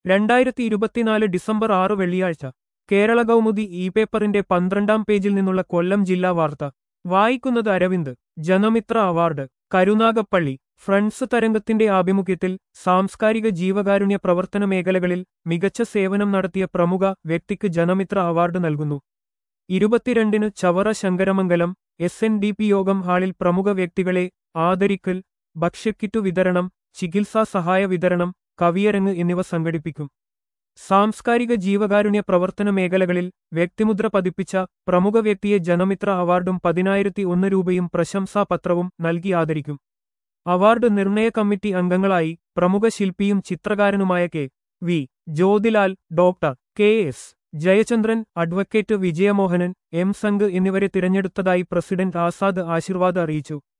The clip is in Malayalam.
രണ്ടായിരത്തി ഇരുപത്തിനാല് ഡിസംബർ ആറ് വെള്ളിയാഴ്ച കേരള കൗമുദി ഇ പേപ്പറിന്റെ പന്ത്രണ്ടാം പേജിൽ നിന്നുള്ള കൊല്ലം ജില്ലാ വാർത്ത വായിക്കുന്നത് അരവിന്ദ് ജനമിത്ര അവാർഡ് കരുനാഗപ്പള്ളി ഫ്രണ്ട്സ് തരംഗത്തിന്റെ ആഭിമുഖ്യത്തിൽ സാംസ്കാരിക ജീവകാരുണ്യ പ്രവർത്തന മേഖലകളിൽ മികച്ച സേവനം നടത്തിയ പ്രമുഖ വ്യക്തിക്ക് ജനമിത്ര അവാർഡ് നൽകുന്നു ഇരുപത്തിരണ്ടിന് Chavara Sankaramangalam S N D P Yogam ഹാളിൽ പ്രമുഖ വ്യക്തികളെ ആദരിക്കൽ ഭക്ഷ്യക്കിറ്റു വിതരണം ചികിത്സാ സഹായ വിതരണം കവിയരങ്ങ് എന്നിവ സംഘടിപ്പിക്കും സാംസ്കാരിക ജീവകാരുണ്യ പ്രവർത്തന മേഖലകളിൽ വ്യക്തിമുദ്ര പതിപ്പിച്ച പ്രമുഖ വ്യക്തിയെ ജനമിത്ര അവാർഡും പതിനായിരത്തി ഒന്ന് രൂപയും പ്രശംസാപത്രവും നൽകി ആദരിക്കും അവാർഡ് നിർണയ കമ്മിറ്റി അംഗങ്ങളായി പ്രമുഖ ശില്പിയും ചിത്രകാരനുമായ K V Jyothilal doctor K S Jayachandran advocate Vijayamohanan M സംഗ് എന്നിവരെ തിരഞ്ഞെടുത്തതായി പ്രസിഡന്റ് ആസാദ് ആശീർവാദ് അറിയിച്ചു